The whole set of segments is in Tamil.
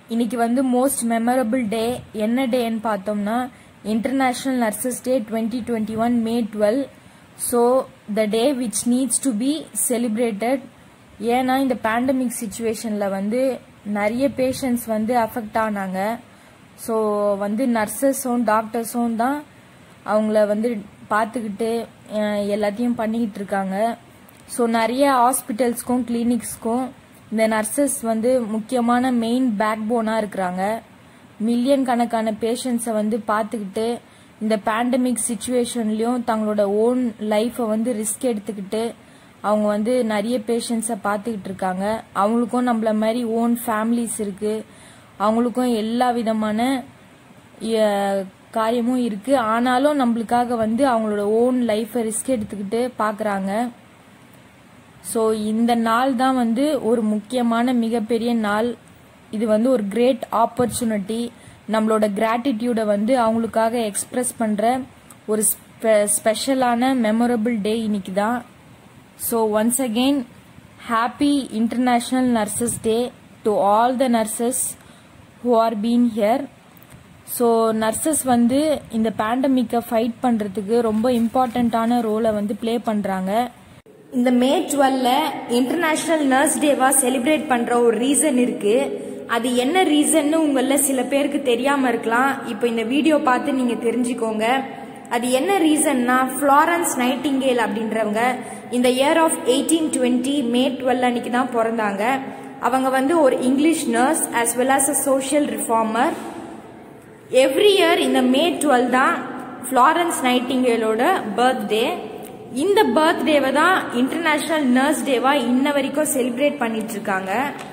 இன்னைக்கு வந்து மோஸ்ட் மெமரபிள் டே என்ன டேன்னு பார்த்தோம்னா international nurses day twenty twenty one May twelve so the day which needs to be celebrated ஏன்னா இந்த பேண்டமிக் சுச்சுவேஷனில் வந்து நிறைய பேஷண்ட்ஸ் வந்து அஃபெக்ட் ஆனாங்க ஸோ வந்து நர்சஸும் டாக்டர்ஸும் தான் அவங்கள வந்து பார்த்துக்கிட்டு அஹ், எல்லாத்தையும் பண்ணிக்கிட்டு இருக்காங்க ஸோ நிறைய ஹாஸ்பிட்டல்ஸ்க்கும் கிளினிக்ஸ்க்கும் இந்த நர்சஸ் வந்து முக்கியமான மெயின் பேக் போனாக இருக்கிறாங்க மில்லியன் கணக்கான பேஷண்ட்ஸை வந்து பார்த்துக்கிட்டு இந்த பேண்டமிக் சுச்சுவேஷன்லயும் தங்களோட ஓன் லைஃப்பை வந்து ரிஸ்க் எடுத்துக்கிட்டு அவங்க வந்து நிறைய பேஷண்ட்ஸை பார்த்துக்கிட்டு இருக்காங்க அவங்களுக்கும் நம்மள மாதிரி ஓன் ஃபேமிலிஸ் இருக்கு அவங்களுக்கும் எல்லா விதமான அஹ், காரியமும் இருக்கு ஆனாலும் நம்மளுக்காக வந்து அவங்களோட ஓன் லைஃப்பை ரிஸ்க் எடுத்துக்கிட்டு பார்க்கறாங்க ஸோ இந்த நாள் தான் வந்து ஒரு முக்கியமான மிகப்பெரிய நாள் இது வந்து ஒரு கிரேட் ஆப்பர்ச்சுனிட்டி நம்மளோட கிராட்டிடியூடை வந்து அவங்களுக்காக எக்ஸ்பிரஸ் பண்ற ஒரு ஸ்பெஷலான மெமரபிள் டே இன்னைக்கு தான் so once again happy international nurses day to all the nurses who are been here so nurses வந்து இந்த பேண்டமிக்கை ஃபைட் பண்ணுறதுக்கு ரொம்ப இம்பார்ட்டண்ட்டான ரோலை வந்து ப்ளே பண்ணுறாங்க இந்த மே டுவெல்ல இன்டர்நேஷனல் நர்ஸ் டேவா செலிப்ரேட் பண்ற ஒரு ரீசன் இருக்கு அது என்ன ரீசன்னு உங்கள சில பேருக்கு தெரியாம இருக்கலாம் இப்போ இந்த வீடியோ பார்த்து நீங்க தெரிஞ்சுக்கோங்க அது என்ன ரீசன்னா ஃப்ளாரன்ஸ் நைட்டிங்கேல் அப்படின்றவங்க இந்த year of eighteen twenty May twelve அன்னைக்கு தான் பிறந்தாங்க அவங்க வந்து ஒரு English nurse as well as a social reformer every year இந்த மே டுவெல் தான் ஃப்ளாரன்ஸ் நைட்டிங்கேலோட பர்த்டே இந்த பர்த்டேவை தான் இன்டர்நேஷனல் நர்ஸ் டேவா இன்ன வரைக்கும் செலிப்ரேட் பண்ணிட்டு இருக்காங்க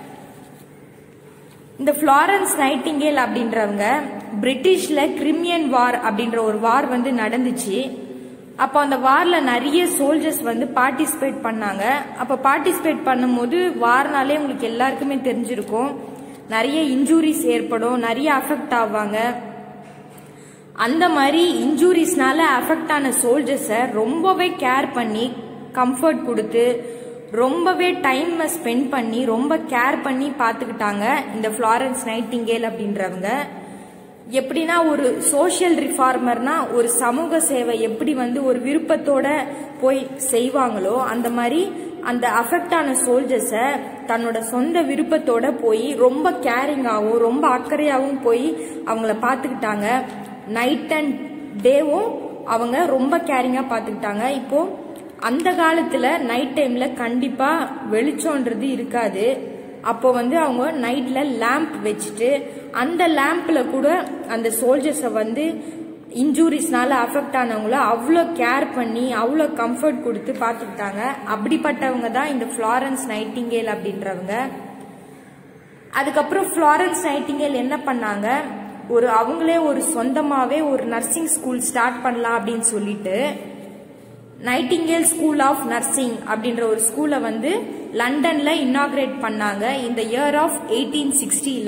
இந்த ஃப்ளாரன்ஸ் நைட்டிங்கேல் அப்படின்றவங்க பிரிட்டிஷ்ல கிரிமியன் வார் அப்படின்ற ஒரு வார் வந்து நடந்துச்சு அப்போ அந்த வார்ல நிறைய சோல்ஜர்ஸ் வந்து பார்ட்டிசிபேட் பண்ணாங்க அப்போ பார்ட்டிசிபேட் பண்ணும்போது வார்னாலே உங்களுக்கு எல்லாருக்குமே தெரிஞ்சிருக்கும் நிறைய இன்ஜூரிஸ் ஏற்படும் நிறைய அஃபெக்ட் ஆவாங்க அந்த மாதிரி இன்ஜூரிஸ்னால அஃபெக்ட் ஆன சோல்ஜர்ஸை ரொம்பவே கேர் பண்ணி கம்ஃபர்ட் கொடுத்து ரொம்பவே டைம் ஸ்பெண்ட் பண்ணி ரொம்ப கேர் பண்ணி பார்த்துக்கிட்டாங்க இந்த ஃப்ளாரன்ஸ் நைட்டிங்கேல் அப்படின்றவங்க எப்படின்னா ஒரு சோஷியல் ரிஃபார்மர்னா ஒரு சமூக சேவை எப்படி வந்து ஒரு விருப்பத்தோட போய் செய்வாங்களோ அந்த மாதிரி அந்த அஃபெக்ட் ஆன சோல்ஜர்ஸை தன்னோட சொந்த விருப்பத்தோட போய் ரொம்ப கேரிங்காகவும் ரொம்ப அக்கறையாகவும் போய் அவங்கள பார்த்துக்கிட்டாங்க நைட் அண்ட் டேவும் அவங்க ரொம்ப கேரிங்காக பார்த்துக்கிட்டாங்க இப்போ அந்த காலத்தில் நைட் டைமில் கண்டிப்பாக வெளிச்சம்ன்றது இருக்காது அப்போ வந்து அவங்க நைட்ல லேம்ப் வச்சுட்டு அந்த லேம்ப்ல கூட அந்த சோல்ஜர்ஸை வந்து இன்ஜூரிஸ்னால அஃபெக்ட் ஆனவங்கள அவ்வளோ கேர் பண்ணி அவ்வளோ கம்ஃபர்ட் கொடுத்து பார்த்துக்கிட்டாங்க அப்படிப்பட்டவங்க தான் இந்த ஃப்ளாரன்ஸ் நைட்டிங்கேல் அப்படின்றவங்க அதுக்கப்புறம் ஃப்ளாரன்ஸ் நைட்டிங்கேல் என்ன பண்ணாங்க ஒரு அவங்களே ஒரு சொந்தமாவே ஒரு நர்சிங் ஸ்கூல் ஸ்டார்ட் பண்ணலாம் அப்படின்னு சொல்லிட்டு நைட்டிங்கேல் ஸ்கூல் ஆஃப் நர்சிங் அப்படின்ற ஒரு ஸ்கூலை வந்து லண்டன்ல இன்னாகிரேட் பண்ணாங்க இந்த இயர் ஆஃப் எயிட்டீன் சிக்ஸ்டியில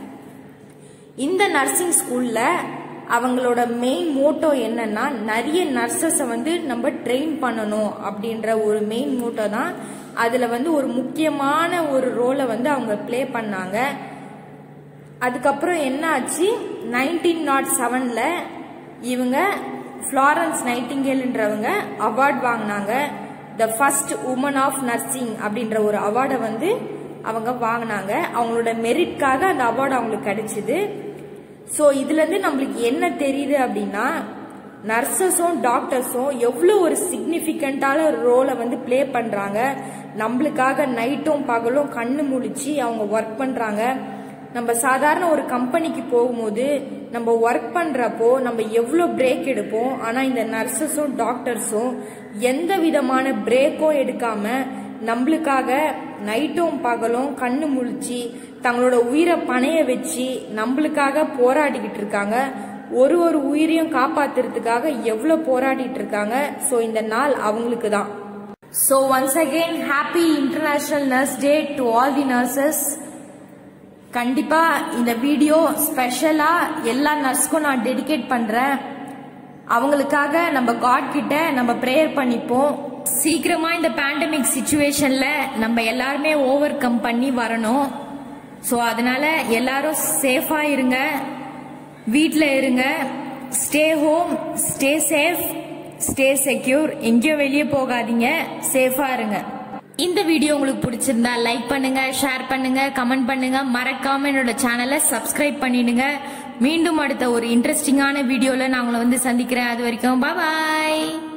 இந்த நர்சிங் ஸ்கூல்ல அவங்களோட மெயின் மோட்டோ என்னன்னா நிறைய நர்சஸை வந்து நம்ம ட்ரெயின் பண்ணணும் அப்படின்ற ஒரு மெயின் மோட்டோ தான் அதுல வந்து ஒரு முக்கியமான ஒரு ரோலை வந்து அவங்க ப்ளே பண்ணாங்க அதுக்கப்புறம் என்ன ஆச்சு நைன்டீன் நாட் செவன்ல இவங்க ஃப்ளாரன்ஸ் நைட்டிங்கேல்ன்றவங்க அவார்ட் வாங்கினாங்க the first woman of nursing அப்படின்ற ஒரு அவார்டை வந்து அவங்க வாங்கினாங்க அவங்களோட மெரிட்காக அந்த அவார்டு அவங்களுக்கு கிடைச்சிது ஸோ இதுல இருந்து நம்மளுக்கு என்ன தெரியுது அப்படின்னா நர்சஸும் டாக்டர்ஸும் எவ்வளோ ஒரு சிக்னிஃபிகண்டான ரோலை வந்து ப்ளே பண்றாங்க நம்மளுக்காக நைட்டும் பகலும் கண்ணு முழிச்சு அவங்க ஒர்க் பண்றாங்க நம்ம சாதாரண ஒரு கம்பெனிக்கு போகும்போது நம்ம ஒர்க் பண்றப்போ நம்ம எவ்வளோ பிரேக் எடுப்போம் ஆனா இந்த நர்சஸும் டாக்டர்ஸும் எந்த விதமான பிரேக்கும் எடுக்காம நம்மளுக்காக நைட்டும் பகலும் கண்ணு முழிச்சு தங்களோட உயிரை பணைய வச்சு நம்மளுக்காக போராடிக்கிட்டு இருக்காங்க ஒரு ஒரு உயிரையும் காப்பாத்துறதுக்காக எவ்வளவு போராடிட்டு இருக்காங்க ஸோ இந்த நாள் அவங்களுக்கு தான் so once again happy international nurse day to all the nurses கண்டிப்பா இந்த வீடியோ ஸ்பெஷலா எல்லா நர்ஸ்க்கும் நான் டெடிகேட் பண்றேன் அவங்களுக்காக நம்ம காட் கிட்ட நம்ம ப்ரேயர் பண்ணிப்போம் சீக்கிரமா இந்த பேண்டமிக் சுச்சுவேஷன்ல நம்ம எல்லாருமே ஓவர் கம் பண்ணி வரணும் ஸோ அதனால எல்லாரும் சேஃபா இருங்க வீட்டில் இருங்க stay home stay safe stay secure எங்கேயும் வெளியே போகாதீங்க சேஃபா இருங்க இந்த வீடியோ உங்களுக்கு பிடிச்சிருந்தா லைக் பண்ணுங்க ஷேர் பண்ணுங்க கமெண்ட் பண்ணுங்க மறக்காம என்னோட சேனலை சப்ஸ்கிரைப் பண்ணிடுங்க மீண்டும் அடுத்த ஒரு இன்ட்ரெஸ்டிங்கான வீடியோல நான் உங்களை வந்து சந்திக்கிறேன் அது வரைக்கும் பாய்